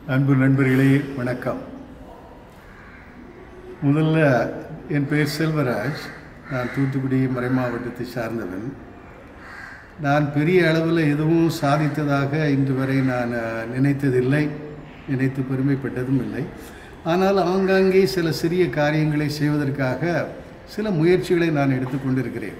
அன்பு நண்பர்களே வணக்கம் முதல்ல என் பெயர் செல்வராஜ் நான் தூத்துக்குடி மறை மாவட்டத்தை சார்ந்தவன் நான் பெரிய அளவில் எதுவும் சாதித்ததாக இன்று வரை நான் அஹ், நினைத்ததில்லை நினைத்து பெருமைப்பட்டதும் இல்லை ஆனால் ஆங்காங்கே சில சிறிய காரியங்களை செய்வதற்காக சில முயற்சிகளை நான் எடுத்துக்கொண்டிருக்கிறேன்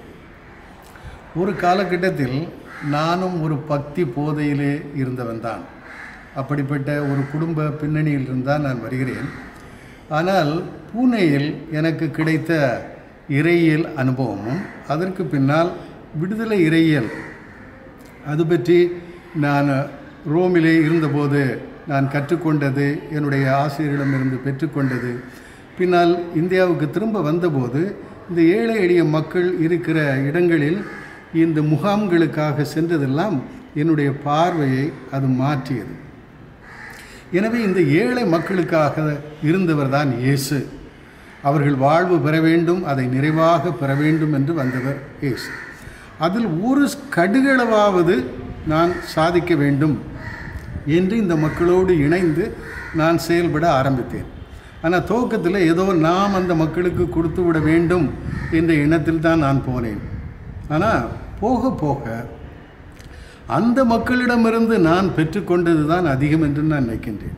ஒரு காலகட்டத்தில் நானும் ஒரு பக்தி போதையிலே இருந்தவன் தான் அப்படிப்பட்ட ஒரு குடும்ப பின்னணியில் இருந்தால் நான் வருகிறேன் ஆனால் பூனேயில் எனக்கு கிடைத்த இறையியல் அனுபவமும் அதற்கு பின்னால் விடுதலை இறையியல் அது பற்றி நான் ரோமிலே இருந்தபோது நான் கற்றுக்கொண்டது என்னுடைய ஆசிரியரிடமிருந்து பெற்றுக்கொண்டது பின்னால் இந்தியாவுக்கு திரும்ப வந்தபோது இந்த ஏழை எளிய மக்கள் இருக்கிற இடங்களில் இந்த முகாம்களுக்காக சென்றதெல்லாம் என்னுடைய பார்வையை அது மாற்றியது எனவே இந்த ஏழை மக்களுக்காக இருந்தவர் தான் இயேசு அவர்கள் வாழ்வு பெற வேண்டும் அதை நிறைவாக பெற வேண்டும் என்று வந்தவர் இயேசு அதில் ஒரு கடுகளவாவது நான் சாதிக்க வேண்டும் என்று இந்த மக்களோடு இணைந்து நான் செயல்பட ஆரம்பித்தேன் ஆனால் துவக்கத்தில் ஏதோ நாம் அந்த மக்களுக்கு கொடுத்து விட வேண்டும் என்ற எண்ணத்தில் தான் நான் போனேன் ஆனால் போக போக அந்த மக்களிடமிருந்து நான் பெற்றுக்கொண்டது தான் அதிகம் என்று நான் நினைக்கின்றேன்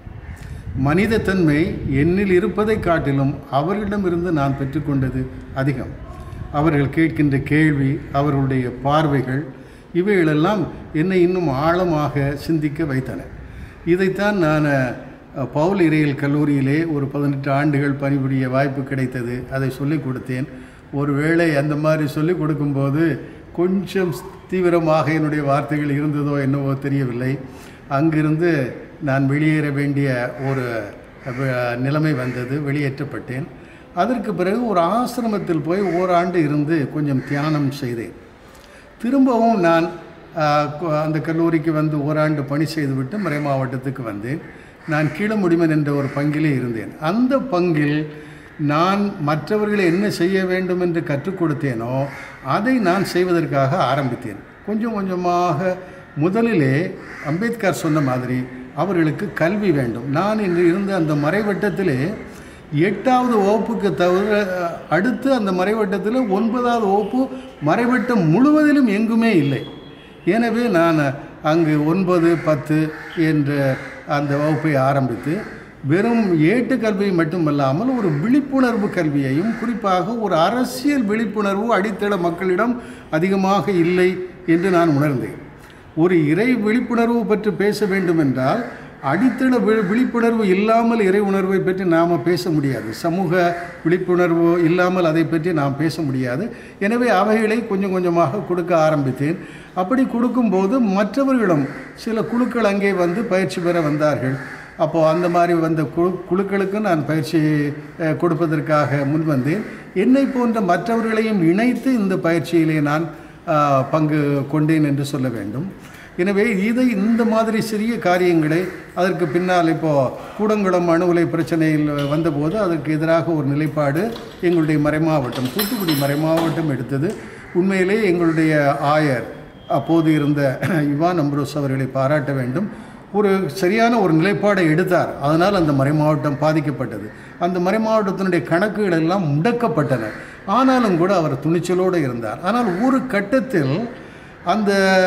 மனித தன்மை என்னில் இருப்பதை காட்டிலும் அவர்களிடமிருந்து நான் பெற்றுக்கொண்டது அதிகம் அவர்கள் கேட்கின்ற கேள்வி அவர்களுடைய பார்வைகள் இவைகளெல்லாம் என்னை இன்னும் ஆழமாக சிந்திக்க வைத்தன இதைத்தான் நான் அஹ், பவுல் இறையியல் கல்லூரியிலே ஒரு பதினெட்டு ஆண்டுகள் பணிபுரிய வாய்ப்பு கிடைத்தது அதை சொல்லிக் கொடுத்தேன் ஒருவேளை அந்த மாதிரி சொல்லிக் கொடுக்கும்போது கொஞ்சம் தீவிரமாக என்னுடைய வார்த்தைகள் இருந்ததோ என்னவோ தெரியவில்லை அங்கிருந்து நான் வெளியேற வேண்டிய ஒரு அஹ், நிலைமை வந்தது வெளியேற்றப்பட்டேன் அதற்கு பிறகு ஒரு ஆசிரமத்தில் போய் ஓராண்டு இருந்து கொஞ்சம் தியானம் செய்தேன் திரும்பவும் நான் ஆஹ், கு- அந்த கல்லூரிக்கு வந்து ஓராண்டு பணி செய்துவிட்டு மறை மாவட்டத்துக்கு வந்தேன் நான் கீழமுடிமன் என்ற ஒரு பங்கிலே இருந்தேன் அந்த பங்கில் நான் மற்றவர்களை என்ன செய்ய வேண்டும் என்று கற்றுக் கொடுத்தேனோ அதை நான் செய்வதற்காக ஆரம்பித்தேன் கொஞ்சம் கொஞ்சமாக முதலிலே அம்பேத்கர் சொன்ன மாதிரி அவர்களுக்கு கல்வி வேண்டும் நான் இன்று இருந்த அந்த மறைவட்டத்திலே எட்டாவது வகுப்புக்கு தவிர அஹ், அடுத்து அந்த மறைவட்டத்தில் ஒன்பதாவது வகுப்பு மறைவட்டம் முழுவதிலும் எங்குமே இல்லை எனவே நான் அங்கு ஒன்பது பத்து என்ற அந்த வகுப்பை ஆரம்பித்து வெறும் ஏட்டு கல்வி மட்டுமல்லாமல் ஒரு விழிப்புணர்வு கல்வியையும் குறிப்பாக ஒரு அரசியல் விழிப்புணர்வு அடித்தள மக்களிடம் அதிகமாக இல்லை என்று நான் உணர்ந்தேன் ஒரு இறை விழிப்புணர்வு பற்றி பேச வேண்டும் என்றால் அடித்தள வி- விழிப்புணர்வு இல்லாமல் இறை உணர்வை பற்றி நாம் பேச முடியாது சமூக விழிப்புணர்வு இல்லாமல் அதை பற்றி நாம் பேச முடியாது எனவே அவைகளை கொஞ்சம் கொஞ்சமாக கொடுக்க ஆரம்பித்தேன் அப்படி கொடுக்கும்போது மற்றவர்களும் சில குழுக்கள் அங்கே வந்து பயிற்சி பெற வந்தார்கள் அப்போது அந்த மாதிரி வந்த குழு குழுக்களுக்கு நான் பயிற்சி அஹ், கொடுப்பதற்காக முன் வந்தேன் என்னை போன்ற மற்றவர்களையும் இணைத்து இந்த பயிற்சியிலே நான் ஆஹ், பங்கு கொண்டேன் என்று சொல்ல வேண்டும் எனவே இதை இந்த மாதிரி சிறிய காரியங்களை அதற்கு பின்னால் இப்போது கூடங்குளம் அணு உலை பிரச்சனையில் வந்தபோது அதற்கு எதிராக ஒரு நிலைப்பாடு எங்களுடைய மறைமாவட்டம் தூத்துக்குடி மறைமாவட்டம் எடுத்தது உண்மையிலே எங்களுடைய ஆயர் அப்போது இருந்த இவான் அம்ப்ரோஸ் அவர்களை பாராட்ட வேண்டும் ஒரு சரியான ஒரு நிலைப்பாடை எடுத்தார் அதனால் அந்த மறைமாவட்டம் பாதிக்கப்பட்டது அந்த மறைமாவட்டத்தினுடைய கணக்குகள் எல்லாம் முடக்கப்பட்டன ஆனாலும் கூட அவர் துணிச்சலோடு இருந்தார் ஆனால் ஒரு கட்டத்தில் அந்த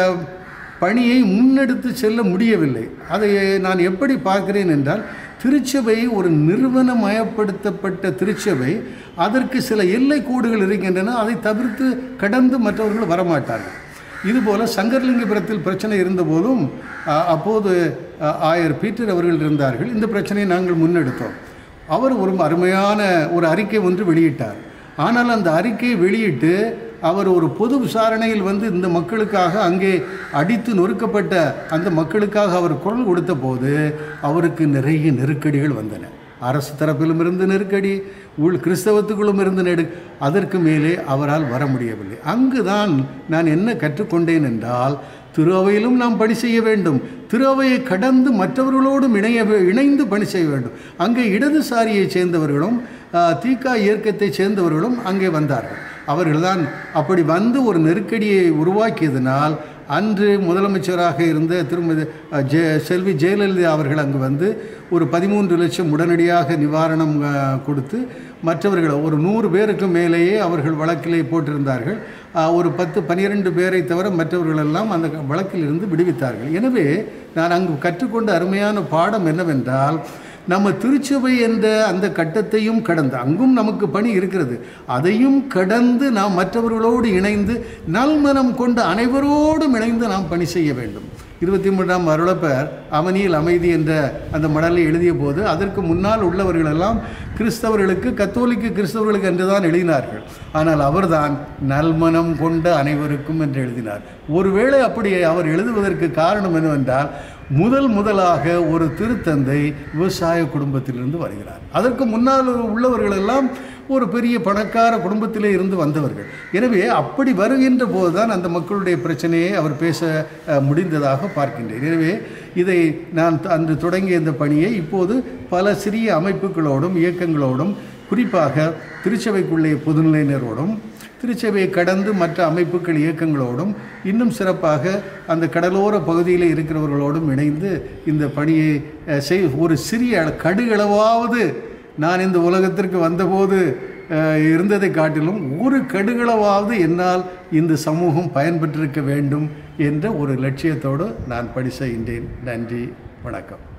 பணியை முன்னெடுத்து செல்ல முடியவில்லை அதை நான் எப்படி பார்க்கிறேன் என்றால் திருச்சபை ஒரு நிறுவனமயப்படுத்தப்பட்ட திருச்சபை அதற்கு சில எல்லை கோடுகள் இருக்கின்றன அதை தவிர்த்து கடந்து மற்றவர்கள் வரமாட்டார்கள் இதுபோல் சங்கர்லிங்கபுரத்தில் பிரச்சனை இருந்தபோதும் அ- அப்போது அ, ஆயர் பீட்டர் அவர்கள் இருந்தார்கள் இந்த பிரச்சனையை நாங்கள் முன்னெடுத்தோம் அவர் ஒரு அருமையான ஒரு அறிக்கை ஒன்று வெளியிட்டார் ஆனால் அந்த அறிக்கையை வெளியிட்டு அவர் ஒரு பொது விசாரணையில் வந்து இந்த மக்களுக்காக அங்கே அடித்து நொறுக்கப்பட்ட அந்த மக்களுக்காக அவர் குரல் கொடுத்த போது அவருக்கு நிறைய நெருக்கடிகள் வந்தன அரசு தரப்பிலும் இருந்து நெருக்கடி உள் கிறிஸ்தவத்துக்குள்ளும் இருந்து நெடு அதற்கு மேலே அவரால் வர முடியவில்லை அங்குதான் நான் என்ன கற்றுக்கொண்டேன் என்றால் திரு அவையிலும் நாம் பணி செய்ய வேண்டும் திரு அவையை கடந்து மற்றவர்களோடும் இணைய வே- இணைந்து பணி செய்ய வேண்டும் அங்கே இடதுசாரியைச் சேர்ந்தவர்களும் ஆ, தீக்கா இயக்கத்தைச் சேர்ந்தவர்களும் அங்கே வந்தார்கள் அவர்கள்தான் அப்படி வந்து ஒரு நெருக்கடியை உருவாக்கியதனால் அன்று முதலமைச்சராக இருந்த திருமதி அ, ஜெ செல்வி ஜெயலலிதா அவர்கள் அங்கு வந்து ஒரு பதிமூன்று லட்சம் உடனடியாக நிவாரணம் அஹ், கொடுத்து மற்றவர்கள் ஒரு நூறு பேருக்கு மேலேயே அவர்கள் வழக்கிலே போட்டிருந்தார்கள் அஹ், ஒரு பத்து பன்னிரெண்டு பேரை தவிர மற்றவர்களெல்லாம் அந்த வழக்கிலிருந்து விடுவித்தார்கள் எனவே நான் அங்கு கற்றுக்கொண்ட அருமையான பாடம் என்னவென்றால் நம்ம திருச்சபை என்ற அந்த கட்டத்தையும் கடந்து அங்கும் நமக்கு பணி இருக்கிறது அதையும் கடந்து நாம் மற்றவர்களோடு இணைந்து நல்மனம் கொண்ட அனைவரோடும் இணைந்து நாம் பணி செய்ய வேண்டும் இருபத்தி மூன்றாம் அருளப்பர் அவனியில் அமைதி என்ற அந்த மடலை எழுதிய போது அதற்கு முன்னால் உள்ளவர்களெல்லாம் கிறிஸ்தவர்களுக்கு கத்தோலிக்க கிறிஸ்தவர்களுக்கு என்று தான் எழுதினார்கள் ஆனால் அவர்தான் நல்மனம் கொண்ட அனைவருக்கும் என்று எழுதினார் ஒருவேளை அப்படி அவர் எழுதுவதற்கு காரணம் என்னவென்றால் முதல் முதலாக ஒரு திருத்தந்தை விவசாய குடும்பத்திலிருந்து வருகிறார் அதற்கு முன்னால் உள்ளவர்கள் எல்லாம் ஒரு பெரிய பணக்கார குடும்பத்திலே இருந்து வந்தவர்கள் எனவே அப்படி வருகின்ற போதுதான் அந்த மக்களுடைய பிரச்சனையை அவர் பேச அஹ், முடிந்ததாக பார்க்கின்றேன் எனவே இதை நான் த- அன்று தொடங்கிய இந்த பணியை இப்போது பல சிறிய அமைப்புகளோடும் இயக்கங்களோடும் குறிப்பாக திருச்சபைக்குள்ளே பொதுநிலையினரோடும் திருச்சபையை கடந்து மற்ற அமைப்புகள் இயக்கங்களோடும் இன்னும் சிறப்பாக அந்த கடலோர பகுதியில் இருக்கிறவர்களோடும் இணைந்து இந்த பணியை அஹ், செய் ஒரு சிறிய அள- கடுகளவாவது நான் இந்த உலகத்திற்கு வந்தபோது அஹ், இருந்ததை காட்டிலும் ஒரு கடுகளவாவது என்னால் இந்த சமூகம் பயன்பெற்றிருக்க வேண்டும் என்ற ஒரு லட்சியத்தோடு நான் பணி செய்கின்றேன் நன்றி வணக்கம்